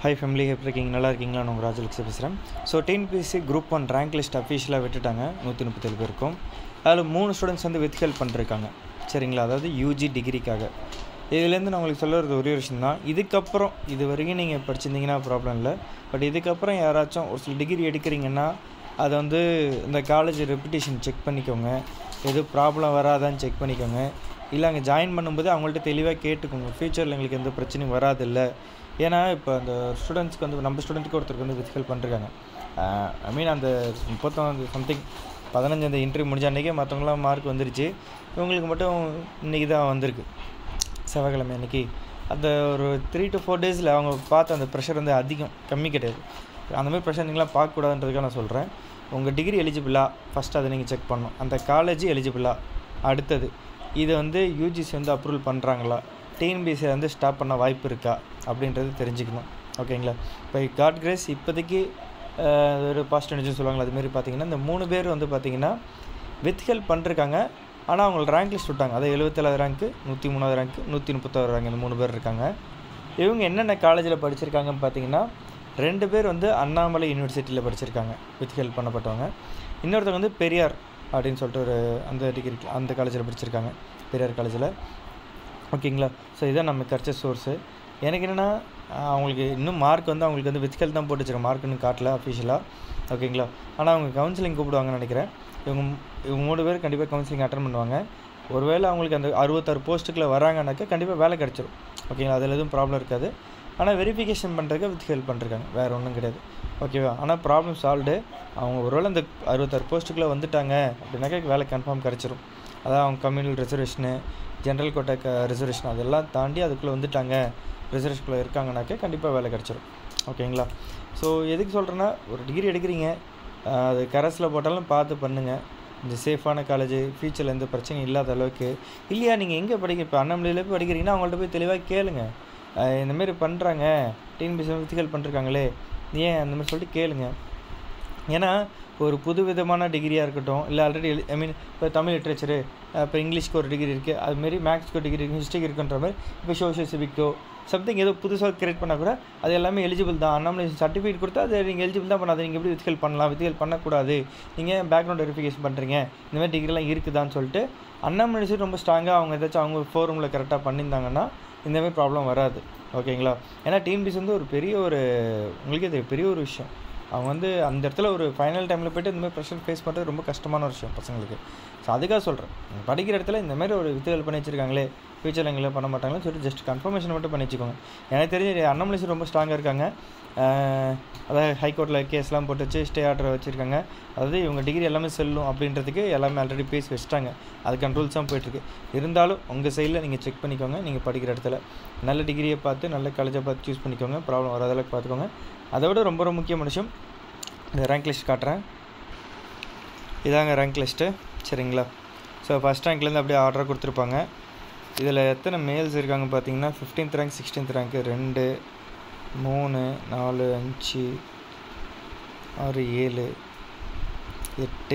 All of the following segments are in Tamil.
ஹாய் ஃபேமிலி எப்படி இருக்கீங்க நல்லா இருக்கீங்களா நான் உங்கள் ராஜலக்ஷ பேசுகிறேன் so TNPSC group one rank list அஃபீஷியலாக விட்டுட்டாங்க நூற்றி முப்பத்தேழு பேருக்கும் அதில் மூணு ஸ்டூடெண்ட்ஸ் வந்து வித் ஹெல்ப் பண்ணிருக்காங்க சரிங்களா அதாவது யூஜி டிகிரிக்காக இதுலேருந்து நான் உங்களுக்கு சொல்ல வரது ஒரே ஒரு விஷயம் தான் இதுக்கப்புறம் இது வரைக்கும் நீங்கள் படிச்சிருந்தீங்கன்னா ப்ராப்ளம் இல்லை பட் இதுக்கப்புறம் யாராச்சும் ஒரு சில டிகிரி எடுக்கிறீங்கன்னா அதை வந்து இந்த காலேஜ் ரெப்புடேஷன் செக் பண்ணிக்கோங்க எது ப்ராப்ளம் வராதான்னு செக் பண்ணிக்கோங்க இல்லை அங்கே ஜாயின் பண்ணும்போது அவங்கள்ட்ட தெளிவாக கேட்டுக்கோங்க ஃப்யூச்சரில் எங்களுக்கு எந்த பிரச்சனையும் வராதில்ல ஏன்னா இப்போ அந்த ஸ்டூடெண்ட்ஸ்க்கு வந்து நம்ம ஸ்டூடெண்ட்டுக்கு ஒருத்தருக்கு வந்து வித் ஹெல்ப் பண்ணிருக்காங்க ஐ மீன் அந்த முப்பத்தொன்று சம்திங் பதினஞ்சு அந்த இன்டர்வியூ முடிஞ்ச அன்றைக்கே மற்றவங்களாம் மார்க் வந்துருச்சு இவங்களுக்கு மட்டும் இன்றைக்கி தான் வந்திருக்கு செவ்வாய்க்கிழமை அன்றைக்கி அந்த ஒரு த்ரீ டு ஃபோர் டேஸில் அவங்க பார்த்த அந்த ப்ரெஷர் வந்து அதிகம் கம்மி கிடையாது அந்த மாதிரி ப்ரெஷர் நீங்களாம் பார்க்கக்கூடாதுன்றதுக்காக நான் சொல்கிறேன் உங்கள் டிகிரி எலிஜிபிளா ஃபஸ்ட் அதை நீங்கள் செக் பண்ணணும் அந்த காலேஜ் எலிஜிபிளா அடுத்தது இது வந்து யூஜிசி வந்து அப்ரூவல் பண்ணுறாங்களா டிஎன்பிசி வந்து ஸ்டாப் பண்ண வாய்ப்பு இருக்கா அப்படின்றது தெரிஞ்சுக்கணும் ஓகேங்களா இப்போ காட் கிரேஸ் இப்போதைக்கு அஹ், ஒரு பாசிட்டிவ் நியூஸ் சொல்லுவாங்களா அதுமாரி பார்த்தீங்கன்னா இந்த மூணு பேர் வந்து பார்த்தீங்கன்னா வித் ஹெல்ப் பண்ணிருக்காங்க ஆனால் அவங்களுக்கு ரேங்க் லிஸ்ட் விட்டாங்க அது எழுபத்தேழாவது ரேங்க்கு நூற்றி மூணாவது ரேங்க்கு நூற்றி முப்பத்தாறு ரேங்க் இந்த மூணு பேர் இருக்காங்க இவங்க என்னென்ன காலேஜில் படிச்சிருக்காங்கன்னு பார்த்தீங்கன்னா ரெண்டு பேர் வந்து அண்ணாமலை யூனிவர்சிட்டியில் படிச்சிருக்காங்க வித் ஹெல்ப் பண்ணப்பட்டவங்க இன்னொருத்தவங்க வந்து பெரியார் அப்படின்னு சொல்லிட்டு ஒரு அந்த டிகிரி அந்த காலேஜில் படிச்சிருக்காங்க பெரியார் காலேஜில் ஓகேங்களா ஸோ இதான் நம்ம கிடச்ச சோர்ஸு எனக்கு என்னென்னா அவங்களுக்கு இன்னும் மார்க் வந்து அவங்களுக்கு வந்து வித் ஹெல்ப் தான் போட்டு வச்சிருக்க மார்க் இன்னும் காட்டல அஃபிஷியலாக ஓகேங்களா ஆனால் அவங்க கவுன்சிலிங் கூப்பிடுவாங்கன்னு நினைக்கிறேன் இவங்க இவங்க மூணு பேர் கண்டிப்பாக கவுன்சிலிங் அட்டன் பண்ணுவாங்க ஒருவேளை அவங்களுக்கு அந்த அறுபத்தாறு போஸ்ட்டுக்குள்ளே வராங்கனாக்கா கண்டிப்பாக வேலை கிடச்சிரும் ஓகேங்களா அதில் எதுவும் ப்ராப்ளம் இருக்காது ஆனால் வெரிஃபிகேஷன் பண்ணுறதுக்கு வித் ஹெல்ப் பண்ணிருக்காங்க வேறு ஒன்றும் கிடையாது ஓகேவா ஆனால் ப்ராப்ளம் சால்வ்டு அவங்க ஒருவேளை அந்த அறுபத்தாறு போஸ்ட்டுக்குள்ளே வந்துட்டாங்க அப்படின்னாக்கா வேலை கன்ஃபார்ம் கிடச்சிரும் அதான் அவங்க கம்யூனல் ரிசர்வேஷனு ஜென்ரல் கோட்டை க ரிசர்வேஷன் அதெல்லாம் தாண்டி அதுக்குள்ளே வந்துட்டாங்க ரிசர்வேஷனுக்குள்ளே இருக்காங்கனாக்கா கண்டிப்பாக வேலை கிடச்சிரும் ஓகேங்களா ஸோ எதுக்கு சொல்கிறேன்னா ஒரு டிகிரி எடுக்கிறீங்க ஆஹ் அது கரஸில் போட்டாலும் பார்த்து பண்ணுங்கள் இந்த சேஃபான காலேஜ் ஃபியூச்சரில் எந்த பிரச்சனையும் இல்லாத அளவுக்கு இல்லையா நீங்கள் எங்கே படிக்க இப்போ அண்ணாமலையில் போய் படிக்கிறீங்கன்னா அவங்கள்ட்ட போய் தெளிவாக கேளுங்க ஆஹ் இந்த மாதிரி பண்ணுறாங்க டிஎன்பிசி வித்திகள் பண்ணிருக்காங்களே ஏன் அந்த மாதிரி சொல்லிட்டு கேளுங்க ஏன்னா ஒரு புது விதமான டிகிரியாக இருக்கட்டும் இல்லை ஆல்ரெடி ஐ மீன் இப்போ தமிழ் லிட்ரேச்சரு இப்போ இங்கிலீஷ்க்கு ஒரு டிகிரி இருக்குது அதுமாரி மேக்ஸ்க்கு ஒரு டிகிரி இருக்குது ஹிஸ்ட்ரிக்கு இருக்குன்ற மாதிரி இப்போ சோஷியல் சிவிக்கோ சம்திங் ஏதோ புதுசாக கிரியேட் பண்ணால் கூட அது எல்லாமே எலிஜிபிள் தான் அண்ணாமலை சர்டிஃபிகேட் கொடுத்தா அது நீங்கள் எலிஜிபிள் தான் பண்ண அதை நீங்கள் எப்படி வித்கல் பண்ணலாம் வித்கல் பண்ணக்கூடாது நீங்கள் பேக்ரவுண்ட் வெரிஃபிகேஷன் பண்ணுறீங்க இந்த மாதிரி டிகிரிலாம் இருக்குதான்னு சொல்லிட்டு அண்ணாமலை சைடு ரொம்ப ஸ்ட்ராங்காக அவங்க ஏதாச்சும் அவங்க ஃபோரமில் கரெக்டாக பண்ணியிருந்தாங்கன்னா இந்த மாதிரி ப்ராப்ளம் வராது ஓகேங்களா ஏன்னா டிஎன்பிசி வந்து ஒரு பெரிய ஒரு உங்களுக்கே தெரியும் பெரிய ஒரு விஷயம் அவங்க வந்து அந்த இடத்துல ஒரு ஃபைனல் டைமில் போய்ட்டு இந்த மாதிரி ப்ரெஷர் ஃபேஸ் பண்ணுறது ரொம்ப கஷ்டமான ஒரு விஷயம் பசங்களுக்கு ஸோ அதுக்காக சொல்கிறேன் படிக்கிற இடத்துல இந்த மாதிரி ஒரு வித்துகள் பண்ணி வச்சிருக்காங்களே ஃபியூச்சரில் எங்களை பண்ண மாட்டாங்கன்னு சொல்லிட்டு ஜஸ்ட் கன்ஃபர்மேஷன் மட்டும் பண்ணி வச்சுக்கோங்க எனக்கு தெரிஞ்சு அண்ணாமலை sir ரொம்ப ஸ்ட்ராங்காக இருக்காங்க ஆஹ் அதாவது ஹைகோர்ட்டில் கேஸ்லாம் போட்டு வச்சு ஸ்டே ஆர்டர் வச்சுருக்காங்க அதாவது இவங்க டிகிரி எல்லாமே செல்லும் அப்படின்றதுக்கு எல்லாமே ஆல்ரெடி பேசி வச்சுட்டாங்க அதுக்கான ரூல்ஸ் தான் போயிட்டுருக்கு இருந்தாலும் உங்கள் சைடில் நீங்கள் செக் பண்ணிக்கோங்க நீங்கள் படிக்கிற இடத்துல நல்ல டிகிரியை பார்த்து நல்ல காலேஜை பார்த்து சூஸ் பண்ணிக்கோங்க ப்ராப்ளம் வராத அளவுக்கு பார்த்துக்கோங்க அதை விட ரொம்ப ரொம்ப முக்கியமான விஷயம் இந்த ரேங்க் லிஸ்ட் காட்டுறேன் இதாங்க ரேங்க் லிஸ்ட்டு சரிங்களா ஸோ ஃபஸ்ட் ரேங்க்லேருந்து அப்படியே ஆர்டர் கொடுத்துருப்பாங்க இதில் எத்தனை மேல்ஸ் இருக்காங்க பார்த்தீங்கன்னா ஃபிஃப்டீன்த் ரேங்க் சிக்ஸ்டீன்த் ரேங்க்கு ரெண்டு மூணு நாலு அஞ்சு ஆறு ஏழு எட்டு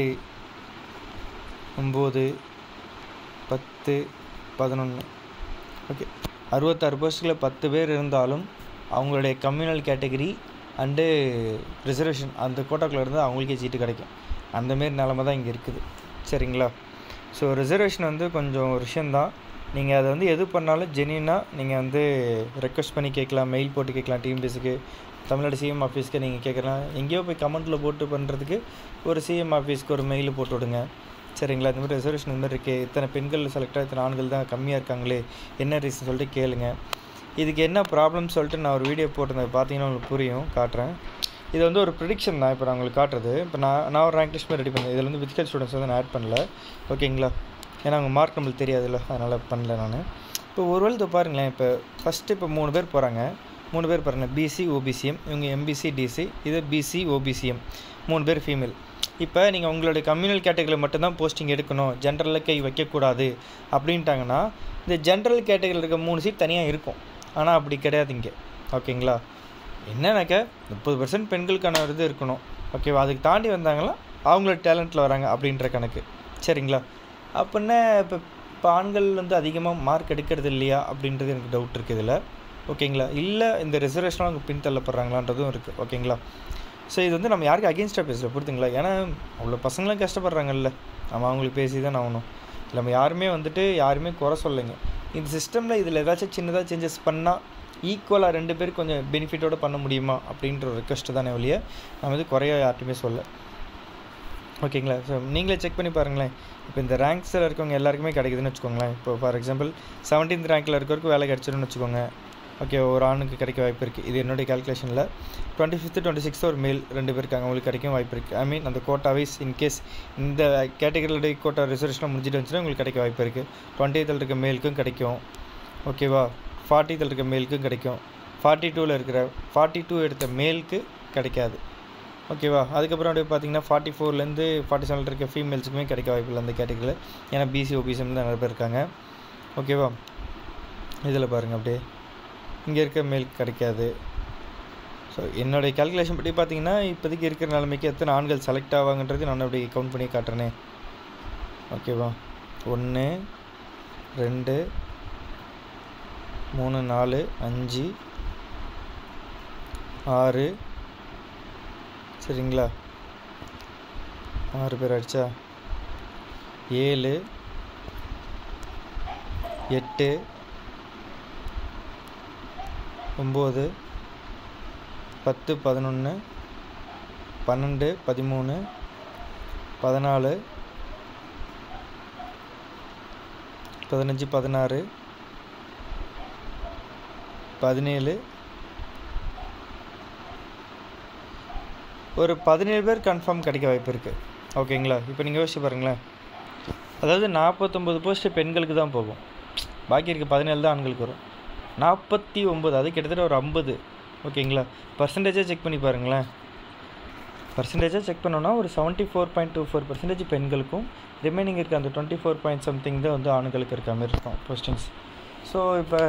ஒம்பது பத்து பதினொன்று ஓகே அறுபத்தாறு போஸ்ட்டில் பத்து பேர் இருந்தாலும் அவங்களுடைய கம்யூனல் கேட்டகரி அண்டு ரிசர்வேஷன் அந்த கோட்டாக்குள்ள இருந்து அவங்களுக்கே சீட்டு கிடைக்கும் அந்தமாரி நிலமை தான் இங்கே இருக்குது சரிங்களா ஸோ ரிசர்வேஷன் வந்து கொஞ்சம் ஒரு விஷயந்தான் நீங்கள் அதை வந்து எது பண்ணாலும் ஜெனியூனாக நீங்கள் வந்து ரெக்வஸ்ட் பண்ணி கேட்கலாம் மெயில் போட்டு கேட்கலாம் டிஎம்பிஎஸ்க்கு தமிழ்நாடு சிஎம் ஆஃபீஸ்க்கு நீங்கள் கேட்கலாம் எங்கேயோ போய் கமெண்ட்டில் போட்டு பண்ணுறதுக்கு ஒரு சிஎம் ஆஃபீஸ்க்கு ஒரு மெயில் போட்டு விடுங்க சரிங்களா இந்த மாதிரி ரிசர்வேஷன் இந்த மாதிரி இருக்கே இத்தனை பெண்கள் செலக்டாக இத்தனை ஆண்கள் தான் கம்மியாக இருக்காங்களே என்ன ரீசன் சொல்லிட்டு கேளுங்க இதுக்கு என்ன ப்ராப்ளம்னு சொல்லிட்டு நான் ஒரு வீடியோ போட்டிருந்தேன் பார்த்தீங்கன்னா உங்களுக்கு புரியும் காட்டுறேன் இது வந்து ஒரு ப்ரிடிக்ஷன் தான் இப்போ நான் உங்களுக்கு காட்டுறது இப்போ நான் நான் ஒரு ரேங்க் லிஸ்ட் ரெடி பண்ணேன் இதில் வந்து வித்கல் ஸ்டூடெண்ட்ஸ் வந்து நான் ஆட் பண்ணல ஓகேங்களா ஏன்னா அவங்க மார்க் நம்மளுக்கு தெரியாதுல்ல அதனால் பண்ணல நான் இப்போ ஒருவேளை இதை பாருங்களேன் இப்போ ஃபஸ்ட்டு இப்போ மூணு பேர் போகிறாங்க மூணு பேர் பாருங்கள் பிசி ஓபிசிஎம் இவங்க எம்பிசி டிசி இது பிசி ஓபிசிஎம் மூணு பேர் ஃபீமேல் இப்போ நீங்கள் உங்களுடைய கம்யூனல் கேட்டகரியில் மட்டும்தான் போஸ்டிங் எடுக்கணும் ஜென்ரலில் கை வைக்கக்கூடாது அப்படின்ட்டாங்கன்னா இந்த ஜென்ரல் கேட்டகரியில் இருக்க மூணு சீட் தனியாக இருக்கும் ஆனால் அப்படி கிடையாது இங்கே ஓகேங்களா என்னன்னாக்க முப்பது பர்சன்ட் பெண்களுக்கான இது இருக்கணும் ஓகேவா அதுக்கு தாண்டி வந்தாங்களா அவங்களோட டேலண்ட்டில் வராங்க அப்படின்ற கணக்கு சரிங்களா அப்படின்னா இப்போ இப்போ ஆண்கள் வந்து அதிகமாக மார்க் எடுக்கிறது இல்லையா அப்படின்றது எனக்கு டவுட் இருக்குது இதில் ஓகேங்களா இல்லை இந்த ரிசர்வேஷனாக அவங்க பின் தள்ளப்படுறாங்களான்றதும் இருக்குது ஓகேங்களா ஸோ இது வந்து நம்ம யாருக்கு அகேன்ஸ்டாக பேசுகிற புரியுதுங்களா ஏன்னா அவ்வளோ பசங்களும் கஷ்டப்படுறாங்கல்ல நம்ம அவங்களுக்கு பேசி தான் ஆகணும் நம்ம யாருமே வந்துட்டு யாருமே குறை சொல்லுங்க இந்த சிஸ்டமில் இதில் ஏதாச்சும் சின்னதாக சேஞ்சஸ் பண்ணால் ஈக்குவலாக ரெண்டு பேரும் கொஞ்சம் பெனிஃபிட்டோட பண்ண முடியுமா அப்படின்ற ஒரு ரெக்வஸ்ட் தானே ஒழிய நம்ம வந்து குறைய யார்ட்டுமே சொல்ல ஓகேங்களா ஸோ நீங்களே செக் பண்ணி பாருங்களேன் இப்போ இந்த ரேங்க்ஸில் இருக்கவங்க எல்லாருக்குமே கிடைக்குதுன்னு வச்சுக்கோங்களேன் இப்போ ஃபார் எக்ஸாம்பிள் செவன்டீன்த் ரேங்க்கில் இருக்கவருக்கு வேலை கிடச்சிருன்னு வச்சுக்கோங்க ஓகே ஒரு ஆணுக்கு கிடைக்க வாய்ப்பு இருக்குது இது என்னுடைய கேல்குலேஷனில் டுவெண்ட்டி ஃபிஃப்த்து டுவெண்ட்டி சிக்ஸ்த் ஒரு மேல் ரெண்டு பேர் இருக்காங்க அவங்களுக்கு கிடைக்கும் வாய்ப்பு இருக்குது ஐ மீன் அந்த கோட்டா வைஸ் இன்கேஸ் இந்த கேட்டகரியோட கோட்டா ரிசர்வேஷனில் முடிஞ்சிட்டு வந்துச்சுன்னா உங்களுக்கு கிடைக்க வாய்ப்பு இருக்குது டுவெண்ட்டித்தில் இருக்க மேலுக்கும் கிடைக்கும் ஓகேவா ஃபார்ட்டித்தில் இருக்க மேலுக்கும் கிடைக்கும் ஃபார்ட்டி டூவில் இருக்கிற ஃபார்ட்டி டூ எடுத்த மேலுக்கு கிடைக்காது ஓகேவா அதுக்கப்புறம் அப்படியே பார்த்தீங்கன்னா ஃபார்ட்டி ஃபோர்லேருந்து ஃபார்ட்டி செவனில் இருக்க ஃபீமேல்ஸுக்குமே கிடைக்க வாய்ப்பு இல்லை அந்த கேட்டகரியில் ஏன்னா பிசி ஓபிசிஎம் தான் நிறைய பேர் இருக்காங்க ஓகேவா இதில் பாருங்கள் அப்படியே இங்கே இருக்க மேல் கிடைக்காது ஸோ என்னுடைய கேல்குலேஷன் படி பார்த்தீங்கன்னா இப்போதைக்கு இருக்கிற நிலைமைக்கு எத்தனை ஆண்கள் செலக்ட் ஆவாங்கன்றது நான் அப்படி கவுண்ட் பண்ணி காட்டுறேனே ஓகேவா ஒன்று ரெண்டு மூணு நாலு அஞ்சு ஆறு சரிங்களா ஆறு பேர் அடிச்சா ஏழு எட்டு ஒம்பது பத்து பதினொன்று பன்னெண்டு பதிமூணு பதினாலு பதினஞ்சு பதினாறு பதினேழு ஒரு பதினேழு பேர் கன்ஃபார்ம் கிடைக்க வாய்ப்பு இருக்குது ஓகேங்களா இப்போ நீங்கள் யோசிச்சு பாருங்களேன் அதாவது நாற்பத்தொம்பது போஸ்ட்டு பெண்களுக்கு தான் போகும் பாக்கி இருக்க பதினேழு தான் ஆண்களுக்கு வரும் நாற்பத்தி ஒம்பது அது கிட்டத்தட்ட ஒரு ஐம்பது ஓகேங்களா பர்சன்டேஜாக செக் பண்ணி பாருங்களேன் பர்சன்டேஜாக செக் பண்ணோன்னா ஒரு seventy four point two four percentage பெண்களுக்கும் ரிமைனிங் இருக்க அந்த டுவெண்ட்டி ஃபோர் பாயிண்ட் சம்திங் தான் வந்து ஆண்களுக்கு இருக்க மாதிரி இருக்கும் போஸ்டிங்ஸ் ஸோ இப்போ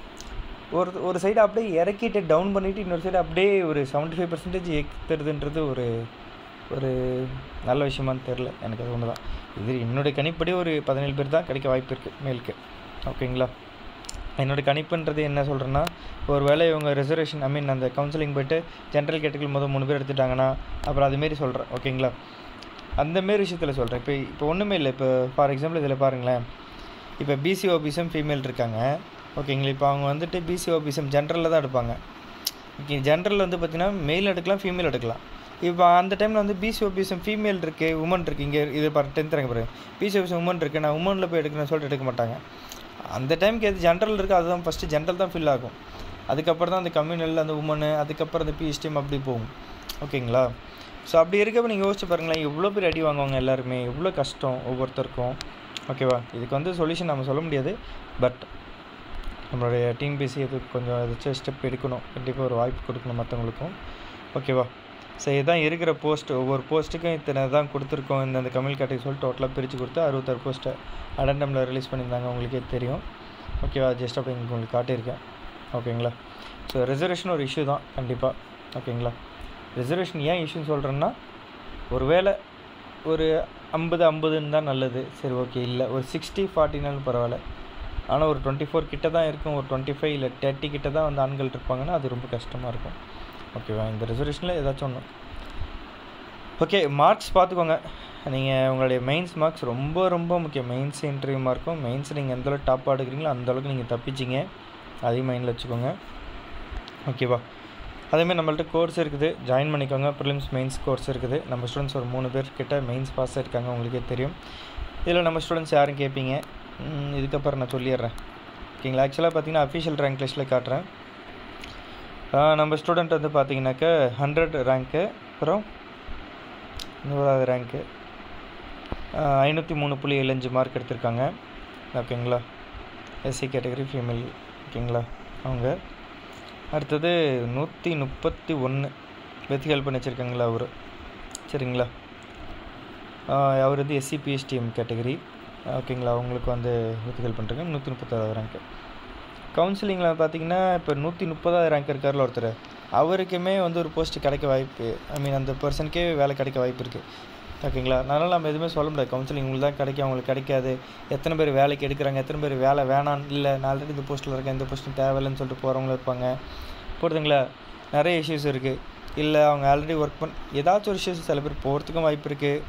ஒரு ஒரு சைடு அப்படியே இறக்கிட்டு டவுன் பண்ணிவிட்டு இன்னொரு சைடு அப்படியே ஒரு செவன்ட்டி ஃபைவ் பர்சன்டேஜ் ஏற்றுறதுன்றது ஒரு ஒரு நல்ல விஷயமான்னு தெரில எனக்கு அது ஒன்று தான் இது என்னுடைய கணிப்படி ஒரு பதினேழு பேர் தான் கிடைக்க வாய்ப்பு இருக்குது மேலுக்கு ஓகேங்களா என்னோடய கணிப்புன்றது என்ன சொல்கிறேன்னா ஒரு வேளை இவங்க ரிசர்வேஷன் ஐ மீன் அந்த கவுன்சிலிங் போய்ட்டு ஜென்ரல் கேட்டகரி முதல் மூணு பேர் எடுத்துட்டாங்கன்னா அப்புறம் அதுமாரி சொல்கிறேன் ஓகேங்களா அந்தமாரி விஷயத்தில் சொல்கிறேன் இப்போ இப்போ ஒன்றுமே இல்லை இப்போ ஃபார் எக்ஸாம்பிள் இதில் பாருங்களேன் இப்போ பிசி ஓபிசம் ஃபீமேல் இருக்காங்க ஓகேங்களா இப்போ அவங்க வந்துட்டு பிசி ஓபிசம் ஜென்ரலில் தான் எடுப்பாங்க ஓகே ஜென்ரலில் வந்து பார்த்திங்கன்னா மெயில் எடுக்கலாம் ஃபீமேல் எடுக்கலாம் இப்போ அந்த டைமில் வந்து பிசி ஓபிசம் ஃபீமேல் இருக்குது உமன் இருக்குது இங்கே இது பாரு டென்த் ரேங்க் பாருங்க பிசி ஓபிசம் உமன் இருக்குது நான் உமனில் போய் எடுக்கிறேன்னு சொல்லிட்டு எடுக்க மாட்டாங்க அந்த டைமுக்கு எது ஜென்ரல் இருக்குது அதுதான் ஃபஸ்ட்டு ஜென்ரல் தான் ஃபில் ஆகும் அதுக்கப்புறம் தான் அந்த கம்யூனல் அந்த உமனு அதுக்கப்புறம் அந்த பிஎஸ்டிஎம் அப்படி போகும் ஓகேங்களா ஸோ அப்படி இருக்கப்போ நீங்கள் யோசிச்சு பாருங்களேன் எவ்வளோ பேர் அடி வாங்குவாங்க எல்லாருமே எவ்வளோ கஷ்டம் ஒவ்வொருத்தருக்கும் ஓகேவா இதுக்கு வந்து சொல்யூஷன் நம்ம சொல்ல முடியாது பட் நம்மளுடைய டிஎன்பிசி இதுக்கு கொஞ்சம் ஏதாச்சும் ஸ்டெப் எடுக்கணும் கண்டிப்பாக ஒரு வாய்ப்பு கொடுக்கணும் மற்றவங்களுக்கும் ஓகேவா ஸோ இதுதான் இருக்கிற போஸ்ட் ஒவ்வொரு போஸ்ட்டுக்கும் இத்தனை தான் கொடுத்துருக்கோம் இந்த கம்யூனல் கேட்டகரி சொல்லிட்டு டோட்டலாக பிரித்து கொடுத்து அறுபத்தாறு போஸ்ட்டை அடண்டமில் ரிலீஸ் பண்ணியிருந்தாங்க உங்களுக்கே தெரியும் ஓகேவா ஜஸ்ட் அப்படி உங்களுக்கு காட்டியிருக்கேன் ஓகேங்களா ஸோ ரிசர்வேஷன் ஒரு இஷ்யூ தான் கண்டிப்பாக ஓகேங்களா ரிசர்வேஷன் ஏன் இஷ்யூன்னு சொல்கிறேன்னா ஒருவேளை ஒரு ஐம்பது ஐம்பதுன்னு தான் நல்லது சரி ஓகே இல்லை ஒரு சிக்ஸ்டி ஃபார்ட்டினாலும் பரவாயில்ல ஆனால் ஒரு டுவெண்ட்டி ஃபோர் கிட்ட தான் இருக்கும் ஒரு டுவெண்ட்டி ஃபைவ் இல்லை தேர்ட்டி கிட்ட தான் வந்து ஆண்கள் இருப்பாங்கன்னா அது ரொம்ப கஷ்டமாக இருக்கும் ஓகேவா இந்த ரிசர்வேஷனில் ஏதாச்சும் ஒன்று ஓகே மார்க்ஸ் பார்த்துக்கோங்க நீங்கள் உங்களுடைய மெயின்ஸ் மார்க்ஸ் ரொம்ப ரொம்ப முக்கியம் மெயின்ஸ் இன்டர்வியூ மார்க்கும் மெயின்ஸ் நீங்கள் எந்த அளவுக்கு டாப்பாக எடுக்கிறீங்களோ அந்த அளவுக்கு நீங்கள் தப்பிச்சிங்க அதையும் மைண்டில் வச்சுக்கோங்க ஓகேவா அதேமாதிரி நம்மள்ட்ட கோர்ஸ் இருக்குது ஜாயின் பண்ணிக்கோங்க ப்ரிலிம்ஸ் மெயின்ஸ் கோர்ஸ் இருக்குது நம்ம ஸ்டூடெண்ட்ஸ் ஒரு மூணு பேர் கிட்ட மெயின்ஸ் பாஸ் இருக்காங்க உங்களுக்கே தெரியும் இதில் நம்ம ஸ்டூடெண்ட்ஸ் யாரும் கேட்பீங்க ம், இதுக்கப்புறம் நான் சொல்லிடுறேன் ஓகேங்களா ஆக்சுவலாக பார்த்தீங்கன்னா அஃபிஷியல் ரேங்க் லிஸ்ட்டில் காட்டுறேன் ஆ, நம்ம ஸ்டூடெண்ட் வந்து பார்த்தீங்கன்னாக்கா ஹண்ட்ரட் ரேங்க்கு அப்புறம் நூறாவது ரேங்க்கு ஐநூற்றி மூணு புள்ளி ஏழஞ்சு மார்க் எடுத்திருக்காங்க ஓகேங்களா எஸ்சி கேட்டகரி ஃபீமேல் ஓகேங்களா அவங்க அடுத்தது நூற்றி முப்பத்தி ஒன்று வெத் ஹெல்ப் பண்ணி வச்சுருக்காங்களா அவர் சரிங்களா ஆஹ் அவர் வந்து எஸ்சி பிஎஸ்டிஎம் கேட்டகரி ஓகேங்களா அவங்களுக்கு வந்து வெத் ஹெல்ப் பண்ணுறாங்க நூற்றி முப்பத்தாறு ரேங்க்கு கவுன்சிலிங்கில் பார்த்தீங்கன்னா இப்போ நூற்றி முப்பதாவது ரேங்க் இருக்கார்ல ஒருத்தர் அவருக்குமே வந்து ஒரு போஸ்ட் கிடைக்க வாய்ப்பு ஐ மீன் அந்த பர்சனுக்கே வேலை கிடைக்க வாய்ப்பு இருக்குது ஓகேங்களா அதனால் நம்ம எதுவுமே சொல்ல முடியாது கவுன்சிலிங் உங்களுக்கு தான் கிடைக்கும் அவங்களுக்கு கிடைக்காது எத்தனை பேர் வேலைக்கு எடுக்கிறாங்க எத்தனை பேர் வேலை வேணாம் இல்லை நான் ஆல்ரெடி இந்த போஸ்ட்டில் இருக்கேன் இந்த போஸ்ட்டும் தேவையில்லைன்னு சொல்லிட்டு போகிறவங்களும் இருப்பாங்க புரியுதுங்களா நிறைய இஷ்யூஸ் இருக்குது இல்லை அவங்க ஆல்ரெடி ஒர்க் பண்ண ஏதாச்சும் ஒரு இஷ்யூஸ் சில பேர் போகிறதுக்கும் வாய்ப்பு இருக்குது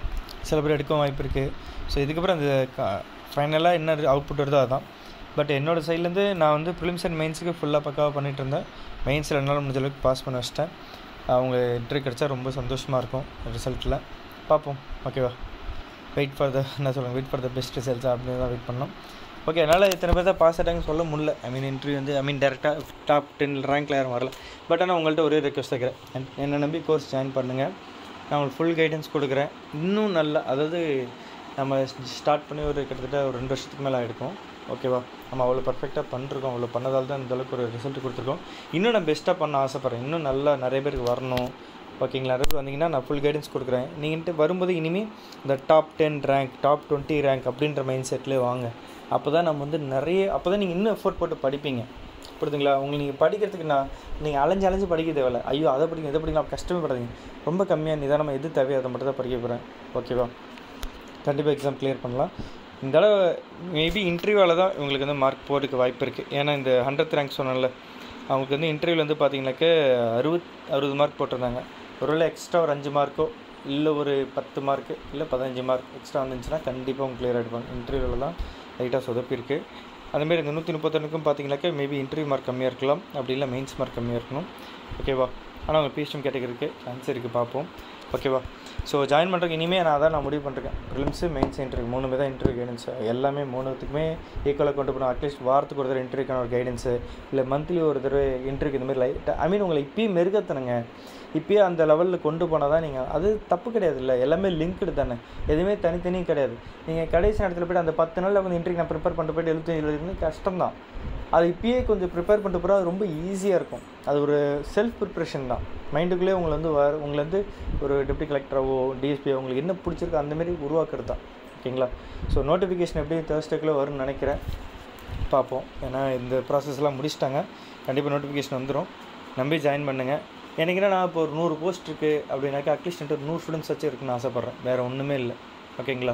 சில பேர் எடுக்கவும் வாய்ப்பு இருக்குது ஸோ இதுக்கப்புறம் அந்த ஃபைனலாக என்ன அவுட்புட் வருதோ அதுதான் பட் என்னோடய சைட்லேருந்து நான் வந்து ப்ரிலிம்ஸ் அண்ட் மெயின்ஸுக்கு ஃபுல்லாக பக்காவாக பண்ணிகிட்டு இருந்தேன் மெயின்ஸில் என்னால் முடிஞ்ச அளவுக்கு பாஸ் பண்ண வச்சிட்டேன் அவங்க இன்ட்ரி கிடச்சா ரொம்ப சந்தோஷமாக இருக்கும் ரிசல்ட்டில் பார்ப்போம் ஓகேவா வெயிட் ஃபார் த என்ன சொல்லுங்கள் wait for the best results அப்படின்னு தான் வெயிட் பண்ணோம் ஓகே என்னால் இத்தனை பேர் தான் பாஸ் ஆகிட்டாங்கன்னு சொல்ல முடியல ஐ மீன் இன்டர்வியூ வந்து ஐ மீன் டேரெக்டாக டாப் டென் ரேங்க்கில் யாரும் வரல பட் ஆனால் உங்கள்கிட்ட ஒரே ரெக்வஸ்ட் வைக்கிறேன் என்னை நம்பி கோர்ஸ் ஜாயின் பண்ணுங்கள் நான் உங்களுக்கு ஃபுல் கைடன்ஸ் கொடுக்குறேன் இன்னும் நல்லா அதாவது நம்ம ஸ்டார்ட் பண்ணி ஒரு கிட்டத்தட்ட ஒரு ரெண்டு வருஷத்துக்கு மேலே ஆகிருக்கும் ஓகேவா நம்ம அவ்வளோ பர்ஃபெக்டாக பண்ணிருக்கோம் அவ்வளோ பண்ணதால் தான் இந்த அளவுக்கு ஒரு ரிசல்ட் கொடுத்துருக்கோம் இன்னும் நான் பெஸ்ட்டாக பண்ண ஆசைப்பட்றேன் இன்னும் நல்லா நிறைய பேருக்கு வரணும் ஓகேங்களா நிறைய பேர் வந்தீங்கன்னா நான் ஃபுல் கைடன்ஸ் கொடுக்குறேன் நீங்கள்ட்டு வரும்போது இனிமேல் இந்த top ten rank top twenty rank அப்படின்ற மைண்ட் செட்லேயே வாங்க அப்போ தான் நம்ம வந்து நிறைய அப்போ தான் நீங்கள் இன்னும் எஃபோர்ட் போட்டு படிப்பீங்க புரியுதுங்களா உங்களுக்கு நீங்கள் படிக்கிறதுக்கு நான் நீங்கள் அலைஞ்சு அலைஞ்சு படிக்க தேவையில்ல ஐயோ அதை படிங்க இதை படிக்கலாம் கஷ்டமே படாதீங்க ரொம்ப கம்மியாக நிதானமாக எது தேவையோ அதை மட்டும் தான் படிக்க போகிறேன் ஓகேவா கண்டிப்பாக எக்ஸாம் கிளியர் பண்ணலாம் இந்த அளவு மேபி இன்டர்வியூவில் தான் இவங்களுக்கு வந்து மார்க் போகிறதுக்கு வாய்ப்பு இருக்குது ஏன்னா இந்த ஹண்ட்ரட் ரேங்க் சொன்னல அவங்களுக்கு வந்து இன்டர்வியூவில் வந்து பார்த்தீங்கன்னாக்க அறுபத் அறுபது மார்க் போட்டிருந்தாங்க ஒருவேளை எக்ஸ்ட்ரா ஒரு அஞ்சு மார்க்கோ இல்லை ஒரு பத்து மார்க்கு இல்லை பதினஞ்சு மார்க் எக்ஸ்ட்ரா வந்துச்சுன்னா கண்டிப்பாக அவங்க கிளியர் ஆகிடுவாங்க இன்டர்வியூவில் தான் லைட்டாக சொதப்பிருக்கு அதுமாரி இந்த நூற்றி முப்பத்தொன்றுக்கும் பார்த்தீங்கன்னாக்கா மேபி இன்டர்வியூ மார்க் கம்மியாக இருக்கலாம் அப்படி இல்லை மெயின்ஸ் மார்க் கம்மியாக இருக்கணும் ஓகேவா ஆனால் அவங்க பிஹெச்எம் கேட்டகரிக்கு சான்ஸ் இருக்குது பார்ப்போம் ஓகேவா ஸோ ஜாயின் பண்ணுறதுக்கு இனிமேல் நான் அதான் நான் முடிவு பண்ணுறேன் ப்ரிலிம்ஸு மெயின்ஸ் இன்டர்வியூ மூணுமே தான் இன்டர்வியூ கைடன்ஸ் எல்லாமே மூணுத்துக்குமே ஈக்குவலாக கொண்டு போகணும் அட்லீஸ்ட் வாரத்துக்கு ஒரு தடவை இன்டர்வியூக்கான ஒரு கைடன்ஸு இல்லை மந்த்லி ஒரு தடவை இன்டர்வியூக்கு இந்த மாதிரி லைட் ஐ மீன் உங்களை இப்பயும் மெருகத்தனுங்க இப்பயே அந்த லெவலில் கொண்டு போனால் தான் நீங்கள் அது தப்பு கிடையாது இல்லை எல்லாமே லிங்க்டு தானே எதுவுமே தனித்தனியும் கிடையாது நீங்கள் கடைசி நேரத்தில் போய்ட்டு அந்த பத்து நாளில் வந்து இன்டர்வியூ நான் ப்ரிப்பேர் பண்ணிட்டு போய்ட்டு எழுபத்தி எழுதுறது கஷ்டம் தான் அது இப்பயே கொஞ்சம் ப்ரிப்பேர் பண்ணிட்டு போகிறோம் அது ரொம்ப ஈஸியாக இருக்கும் அது ஒரு செல்ஃப் ப்ரிப்ரேஷன் தான் மைண்டுக்குள்ளே உங்களை வந்து வர உங்களை வந்து ஒரு டெப்டி கலெக்டராவோ டிஎஸ்பியோ உங்களுக்கு என்ன பிடிச்சிருக்கோ அந்தமாரி உருவாக்குறது தான் ஓகேங்களா ஸோ நோட்டிஃபிகேஷன் எப்படி தேர்ஸ்டேக்குள்ளே வரும்னு நினைக்கிறேன் பார்ப்போம் ஏன்னா இந்த ப்ராசஸ்லாம் முடிச்சிட்டாங்க கண்டிப்பாக நோட்டிஃபிகேஷன் வந்துடும் நம்பி ஜாயின் பண்ணுங்கள் எனக்குன்னா நான் இப்போ ஒரு நூறு போஸ்ட் இருக்குது அப்படின்னாக்கா அட்லீஸ்ட் ஒரு நூறு ஸ்டூடெண்ட்ஸ் வச்சு இருக்குன்னு ஆசைப்பட்றேன் வேறு ஒன்றுமே இல்லை ஓகேங்களா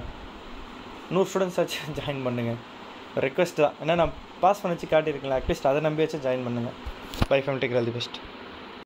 நூறு ஸ்டூடெண்ட்ஸ் வச்சு ஜாயின் பண்ணுங்கள் ரெக்வஸ்ட் தான் ஏன்னா நான் பாஸ் பண்ணி வச்சு காட்டியிருக்கேன் அட்லீஸ்ட் அதை நம்பி வச்சு ஜாயின் பண்ணுங்கள் bye fame take all the best